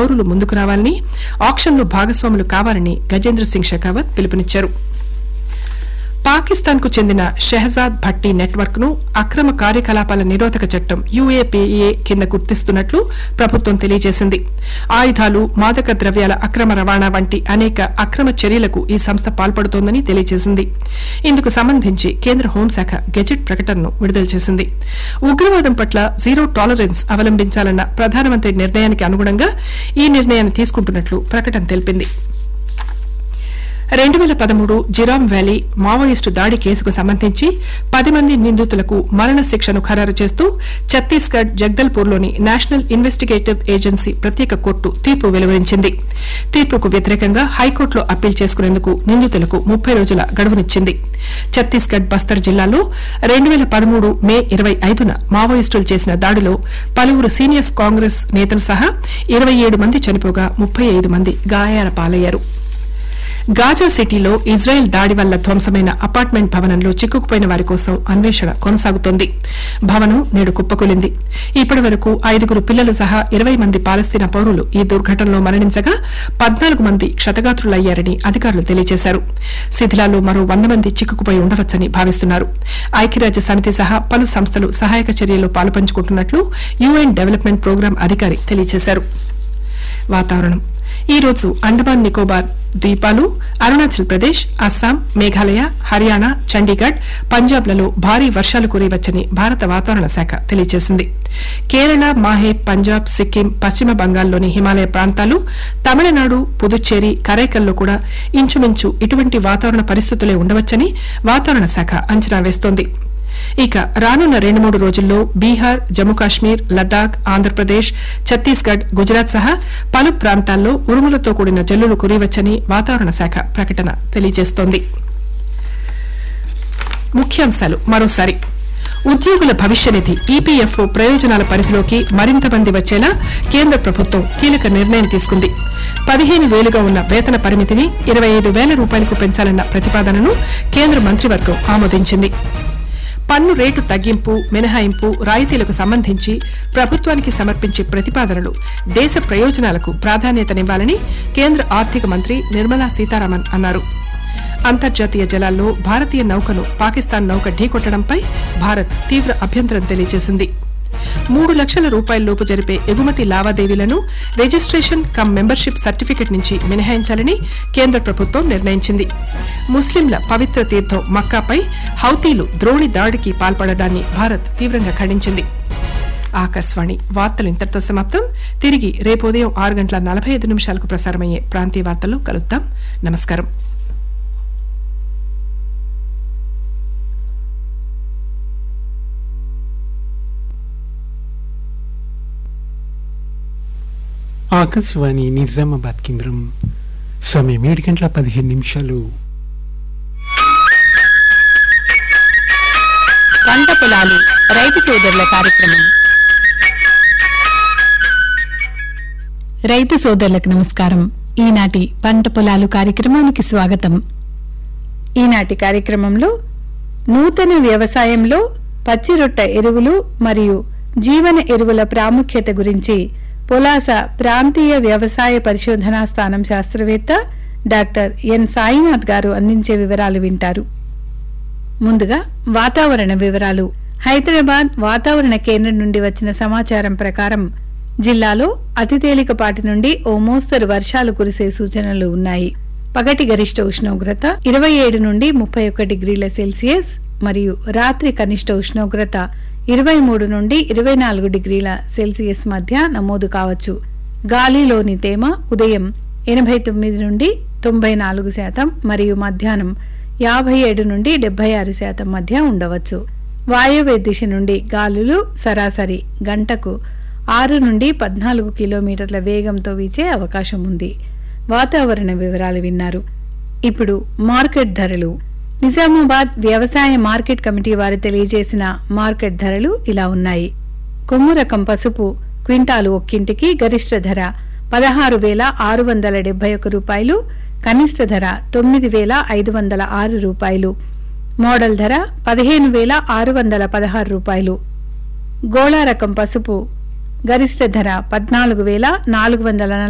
పౌరులు ముందుకు రావాలని ఆక్షన్లో భాగస్వాములు కావాలని గజేంద్ర సింగ్ షెకావత్ పిలుపునిచ్చారు పాకిస్తాన్ కు చెందిన షెహజాద్ భట్టి నెట్వర్క్ ను అక్రమ కార్యకలాపాల నిరోధక చట్టం యుఏపీఏ కింద గుర్తిస్తున్నట్లు ప్రభుత్వం తెలియజేసింది ఆయుధాలు మాదక ద్రవ్యాల అక్రమ రవాణా వంటి అనేక అక్రమ చర్యలకు ఈ సంస్థ పాల్పడుతోందని తెలియజేసింది ఇందుకు సంబంధించి కేంద్ర హోంశాఖ గెజెట్ ప్రకటనను విడుదల చేసింది ఉగ్రవాదం పట్ల జీరో టాలరెన్స్ అవలంబించాలన్న ప్రధానమంత్రి నిర్ణయానికి అనుగుణంగా ఈ నిర్ణయాన్ని తీసుకుంటున్నట్లు ప్రకటన తెలిపింది రెండు వేల పదమూడు జిరామ్ వ్యాలీ మావోయిస్టు దాడి కేసుకు సంబంధించి పది మంది నిందితులకు మరణ శిక్షను ఖరారు చేస్తూ ఛత్తీస్గఢ్ జగ్దల్పూర్లోని నేషనల్ ఇన్వెస్టిగేటివ్ ఏజెన్సీ ప్రత్యేక కోర్టు తీర్పు వెలువరించింది తీర్పుకు వ్యతిరేకంగా హైకోర్టులో అప్పీల్ చేసుకునేందుకు నిందితులకు ముప్పై రోజుల గడువునిచ్చింది ఛత్తీస్గఢ్ బస్తర్ జిల్లాలో రెండు వేల పదమూడు మే ఇరవై ఐదున మావోయిస్టులు చేసిన దాడిలో పలువురు సీనియర్స్ కాంగ్రెస్ నేతలు సహా ఇరవై ఏడు మంది చనిపోగా ముప్పై ఐదు మంది గాయాల పాలయ్యారు గాజా సిటీలో ఇజ్రాయెల్ దాడి వల్ల ధ్వంసమైన అపార్ట్మెంట్ భవనంలో చిక్కుకుపోయిన వారి కోసం అన్వేషణ కొనసాగుతోంది భవనం నేడు కుప్పకూలింది ఇప్పటి వరకు ఐదుగురు పిల్లలు సహా ఇరవై మంది పాలస్తీనా పౌరులు ఈ దుర్ఘటనలో మరణించగా పద్నాలుగు మంది క్షతగాత్రులయ్యారని అధికారులు తెలియజేశారు శిథిలాల్లో మరో వంద మంది చిక్కుకుపోయి ఉండవచ్చని భావిస్తున్నారు ఐక్యరాజ్య సమితి సహా పలు సంస్థలు సహాయక చర్యల్లో పాలుపంచుకుంటున్నట్లు యుఎన్ డెవలప్మెంట్ ప్రోగ్రాం అధికారి తెలియజేశారు వాతావరణం ఈ రోజు అండమాన్ నికోబార్ ద్వీపాలు అరుణాచల్ ప్రదేశ్ అస్సాం మేఘాలయ హర్యానా చండీగఢ్ పంజాబ్లలో భారీ వర్షాలు కురియవచ్చని భారత వాతావరణ శాఖ తెలియజేసింది కేరళ మాహే పంజాబ్ సిక్కిం పశ్చిమ బంగాల్లోని హిమాలయ ప్రాంతాలు తమిళనాడు పుదుచ్చేరి కరైకల్లో కూడా ఇంచుమించు ఇటువంటి వాతావరణ పరిస్థితులే ఉండవచ్చని వాతావరణ శాఖ అంచనా వేస్తోంది ఇక రానున్న రెండు మూడు రోజుల్లో బీహార్ జమ్మూ కాశ్మీర్ లద్దాఖ్ ఆంధ్రప్రదేశ్ ఛత్తీస్గఢ్ గుజరాత్ సహా పలు ప్రాంతాల్లో ఉరుములతో కూడిన జల్లులు కురియవచ్చని వాతావరణ శాఖ ప్రకటన తెలియజేస్తోంది ముఖ్యాంశాలు మరోసారి ఉద్యోగుల భవిష్య నిధి ఈపీఎఫ్ఓ ప్రయోజనాల పరిధిలోకి మరింత మంది వచ్చేలా కేంద్ర ప్రభుత్వం కీలక నిర్ణయం తీసుకుంది పదిహేను వేలుగా ఉన్న వేతన పరిమితిని ఇరవై ఐదు వేల రూపాయలకు పెంచాలన్న ప్రతిపాదనను కేంద్ర మంత్రివర్గం ఆమోదించింది పన్ను రేటు తగ్గింపు మినహాయింపు రాయితీలకు సంబంధించి ప్రభుత్వానికి సమర్పించే ప్రతిపాదనలు దేశ ప్రయోజనాలకు ప్రాధాన్యతనివ్వాలని కేంద్ర ఆర్థిక మంత్రి నిర్మలా సీతారామన్ అన్నారు అంతర్జాతీయ జలాల్లో భారతీయ నౌకను పాకిస్తాన్ నౌక ఢీకొట్టడంపై భారత్ తీవ్ర అభ్యంతరం తెలియజేసింది మూడు లక్షల రూపాయలలోపు జరిపే ఎగుమతి లావాదేవీలను రిజిస్ట్రేషన్ కమ్ మెంబర్షిప్ సర్టిఫికెట్ నుంచి మినహాయించాలని కేంద్ర ప్రభుత్వం నిర్ణయించింది ముస్లింల పవిత్ర తీర్థం మక్కాపై హౌతీలు ద్రోణి దాడికి పాల్పడడాన్ని భారత్ తీవ్రంగా ఖండించింది ఆకాశవాణి వార్తలు ఇంతటితో సమాప్తం తిరిగి రేపు ఉదయం ఆరు గంటల నలభై ఐదు నిమిషాలకు ప్రసారమయ్యే ప్రాంతీయ వార్తలు కలుద్దాం నమస్కారం ఆకాశవాణి నిజామాబాద్ కేంద్రం సమయం ఏడు గంటల పదిహేను నిమిషాలు పంట పొలాలు రైతు సోదరుల కార్యక్రమం రైతు సోదరులకు నమస్కారం ఈనాటి పంట పొలాలు కార్యక్రమానికి స్వాగతం ఈనాటి కార్యక్రమంలో నూతన వ్యవసాయంలో పచ్చిరొట్ట ఎరువులు మరియు జీవన ఎరువుల ప్రాముఖ్యత గురించి పొలాస ప్రాంతీయ వ్యవసాయ పరిశోధనా స్థానం శాస్త్రవేత్త డాక్టర్ ఎన్ సాయినాథ్ గారు అందించే వివరాలు వింటారు ముందుగా వాతావరణ వివరాలు హైదరాబాద్ వాతావరణ కేంద్రం నుండి వచ్చిన సమాచారం ప్రకారం జిల్లాలో అతి తేలికపాటి నుండి ఓ మోస్తరు వర్షాలు కురిసే సూచనలు ఉన్నాయి పగటి గరిష్ట ఉష్ణోగ్రత ఇరవై ఏడు నుండి ముప్పై ఒక్క డిగ్రీల సెల్సియస్ మరియు రాత్రి కనిష్ట ఉష్ణోగ్రత ఇరవై మూడు నుండి ఇరవై నాలుగు డిగ్రీల సెల్సియస్ మధ్య నమోదు కావచ్చు గాలిలోని తేమ ఉదయం ఎనభై తొమ్మిది నుండి తొంభై నాలుగు శాతం మరియు మధ్యాహ్నం యాభై ఏడు నుండి డెబ్బై ఆరు శాతం మధ్య ఉండవచ్చు వాయవ్య దిశ నుండి గాలులు సరాసరి గంటకు ఆరు నుండి పద్నాలుగు కిలోమీటర్ల వేగంతో వీచే అవకాశం ఉంది వాతావరణ వివరాలు విన్నారు ఇప్పుడు మార్కెట్ ధరలు నిజామాబాద్ వ్యవసాయ మార్కెట్ కమిటీ వారు తెలియజేసిన మార్కెట్ ధరలు ఇలా ఉన్నాయి కొమ్ము రకం పసుపు క్వింటాలు ఒక్కింటికి గరిష్ట ధర పదహారు వేల ఆరు వందల డెబ్బై ఒక రూపాయలు కనిష్ట ధర తొమ్మిది వేల ఐదు వందల ఆరు రూపాయలు మోడల్ ధర పదిహేను వేల ఆరు వందల పదహారు రూపాయలు గోళా రకం పసుపు గరిష్ట ధర పద్నాలుగు వేల నాలుగు వందల